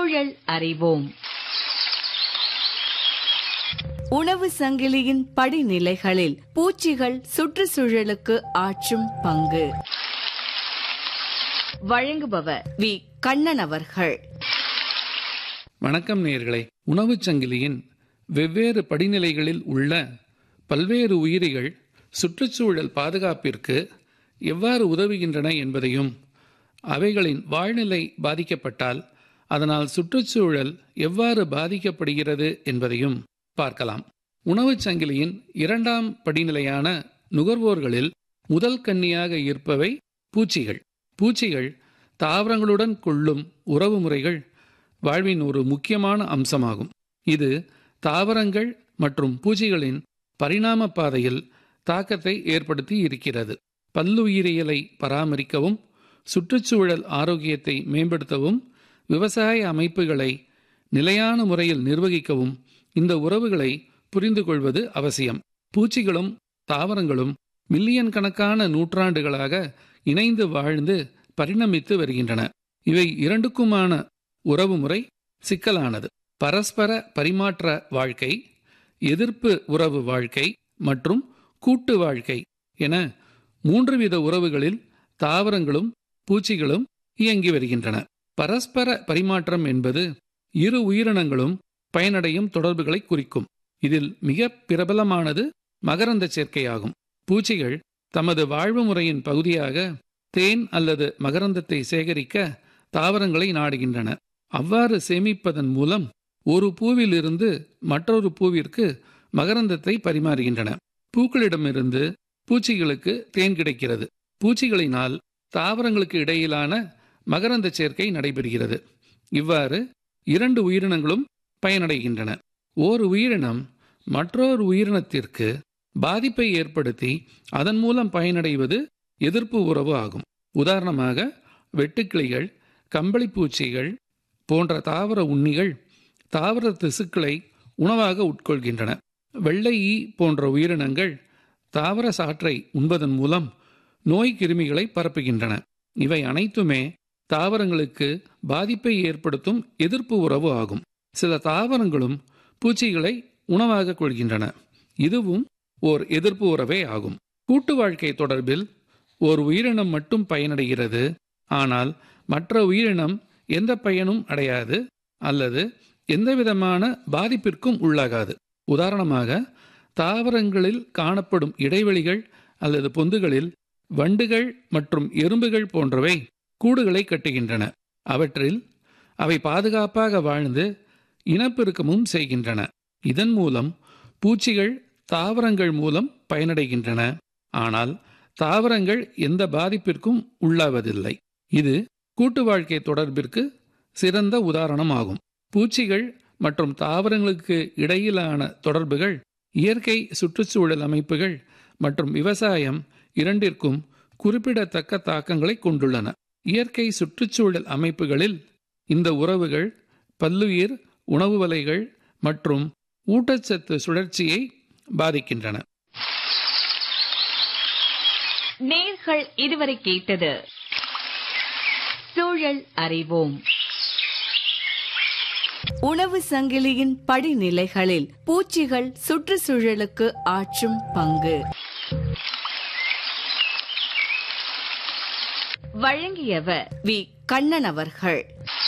சூழல் அறிவோம் உணவு சங்கிலியின் படிநிலைகளில் பூச்சிகள் சுற்றுச்சூழலுக்கு ஆற்றும் பங்கு வழங்குபவர் வி கண்ணன் அவர்கள் வணக்கம் நேயர்களே உணவுச் சங்கிலியின் வெவ்வேறு படிநிலைகளில் உள்ள பல்வேறு உயிரிகள் சுற்றுச்சூழல் பாதுகாப்பிற்கு எவ்வாறு உதவுகின்றன என்பதையும் அவைகளின் வாழ்நிலை பாதிக்கப்பட்டால் அதனால் சுற்றுச்சூழல் எவ்வாறு பாதிக்கப்படுகிறது என்பதையும் பார்க்கலாம் உணவுச் சங்கிலியின் இரண்டாம் படிநிலையான நுகர்வோர்களில் முதல் கன்னியாக இருப்பவை பூச்சிகள் பூச்சிகள் தாவரங்களுடன் கொள்ளும் உறவு முறைகள் வாழ்வின் ஒரு முக்கியமான அம்சமாகும் இது தாவரங்கள் மற்றும் பூச்சிகளின் பரிணாம பாதையில் தாக்கத்தை ஏற்படுத்தி இருக்கிறது பல்லுயிரியலை பராமரிக்கவும் சுற்றுச்சூழல் ஆரோக்கியத்தை மேம்படுத்தவும் விவசாய அமைப்புகளை நிலையான முறையில் நிர்வகிக்கவும் இந்த உறவுகளை புரிந்து கொள்வது அவசியம் பூச்சிகளும் தாவரங்களும் மில்லியன் கணக்கான நூற்றாண்டுகளாக இணைந்து வாழ்ந்து பரிணமித்து வருகின்றன இவை இரண்டுக்குமான உறவுமுறை சிக்கலானது பரஸ்பர பரிமாற்ற வாழ்க்கை எதிர்ப்பு உறவு வாழ்க்கை மற்றும் கூட்டு வாழ்க்கை என மூன்று வித உறவுகளில் தாவரங்களும் பூச்சிகளும் இயங்கி வருகின்றன பரஸ்பர பரிமாற்றம் என்பது இரு உயிரினங்களும் பயனடையும் தொடர்புகளை குறிக்கும் இதில் மிக பிரபலமானது மகரந்த சேர்க்கையாகும் பூச்சிகள் தமது வாழ்வு முறையின் பகுதியாக தேன் அல்லது மகரந்தத்தை சேகரிக்க தாவரங்களை நாடுகின்றன அவ்வாறு சேமிப்பதன் மூலம் ஒரு பூவிலிருந்து மற்றொரு பூவிற்கு மகரந்தத்தை பரிமாறுகின்றன பூக்களிடமிருந்து பூச்சிகளுக்கு தேன் கிடைக்கிறது பூச்சிகளினால் தாவரங்களுக்கு இடையிலான மகரந்த சேர்க்கை நடைபெறுகிறது இவ்வாறு இரண்டு உயிரினங்களும் பயனடைகின்றன ஓர் உயிரினம் மற்றொரு உயிரினத்திற்கு பாதிப்பை ஏற்படுத்தி அதன் மூலம் பயனடைவது எதிர்ப்பு உறவு ஆகும் உதாரணமாக வெட்டுக்கிளிகள் கம்பளிப்பூச்சிகள் போன்ற தாவர உண்ணிகள் தாவர திசுக்களை உணவாக உட்கொள்கின்றன வெள்ளை ஈ போன்ற உயிரினங்கள் தாவர சாற்றை உண்பதன் மூலம் நோய் கிருமிகளை பரப்புகின்றன இவை அனைத்துமே தாவரங்களுக்கு பாதிப்பை ஏற்படுத்தும் எதிர்ப்பு உறவு ஆகும் சில தாவரங்களும் பூச்சிகளை உணவாக கொள்கின்றன இதுவும் ஓர் எதிர்ப்பு உறவே ஆகும் கூட்டு வாழ்க்கை தொடர்பில் ஓர் உயிரினம் மட்டும் பயனடைகிறது ஆனால் மற்ற உயிரினம் எந்த பயனும் அடையாது அல்லது எந்தவிதமான பாதிப்பிற்கும் உள்ளாகாது உதாரணமாக தாவரங்களில் காணப்படும் இடைவெளிகள் அல்லது பொந்துகளில் வண்டுகள் மற்றும் எறும்புகள் போன்றவை கூடுகளை கட்டுகின்றன அவற்றில் அவை பாதுகாப்பாக வாழ்ந்து இனப்பெருக்கமும் செய்கின்றன இதன் மூலம் பூச்சிகள் தாவரங்கள் மூலம் பயனடைகின்றன ஆனால் தாவரங்கள் எந்த பாதிப்பிற்கும் உள்ளாவதில்லை இது கூட்டு வாழ்க்கை தொடர்பிற்கு சிறந்த உதாரணமாகும் பூச்சிகள் மற்றும் தாவரங்களுக்கு இடையிலான தொடர்புகள் இயற்கை சுற்றுச்சூழல் அமைப்புகள் மற்றும் விவசாயம் இரண்டிற்கும் குறிப்பிடத்தக்க தாக்கங்களை கொண்டுள்ளன இயற்கை சுற்றுச்சூழல் அமைப்புகளில் இந்த உறவுகள் பல்லுயிர் உணவு வலைகள் மற்றும் ஊட்டச்சத்து சுழற்சியை பாதிக்கின்றன நேர்கள் இதுவரை கேட்டது சூழல் அறிவோம் உணவு சங்கிலியின் படிநிலைகளில் பூச்சிகள் சுற்றுச்சூழலுக்கு ஆற்றும் பங்கு வழங்கியவர் வி கண்ணன் அவர்கள்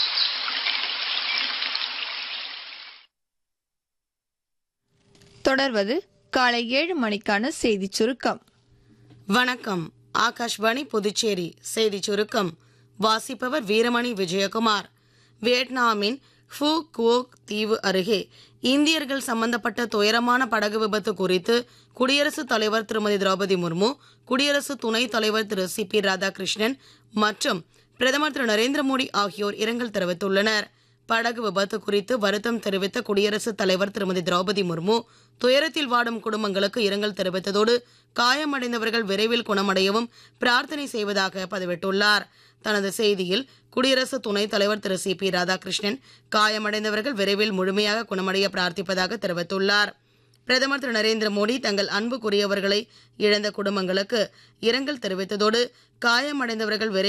தொடர்வது காலை ஏழு மணிக்கான செய்திச் சுருக்கம் வணக்கம் ஆகாஷ்வாணி புதுச்சேரி செய்திச் சுருக்கம் வாசிப்பவர் வீரமணி விஜயகுமார் வியட்நாமின் ஃபு குவோக் தீவு அருகே இந்தியர்கள் சம்பந்தப்பட்ட துயரமான படகு விபத்து குறித்து குடியரசுத் தலைவர் திருமதி திரௌபதி முர்மு குடியரசு துணைத் தலைவர் திரு சி பி ராதாகிருஷ்ணன் மற்றும் பிரதமர் திரு நரேந்திர மோடி ஆகியோர் இரங்கல் தெரிவித்துள்ளனர் படகு விபத்து குறித்து வருத்தம் தெரிவித்த குடியரசுத் தலைவர் திருமதி திரௌபதி முர்மு துயரத்தில் வாடும் குடும்பங்களுக்கு இரங்கல் தெரிவித்ததோடு காயமடைந்தவர்கள் விரைவில் குணமடையவும் பிரார்த்தனை செய்வதாக பதிவிட்டுள்ளார் தனது செய்தியில் குடியரசு துணைத் தலைவர் திரு சி பி ராதாகிருஷ்ணன் காயமடைந்தவர்கள் விரைவில் முழுமையாக குணமடைய பிரார்த்திப்பதாக தெரிவித்துள்ளார் பிரதமர் திரு நரேந்திர மோடி தங்கள் அன்புக்குரியவர்களை இழந்த குடும்பங்களுக்கு இரங்கல் தெரிவித்ததோடு காயமடைந்தவர்கள் விரைவில்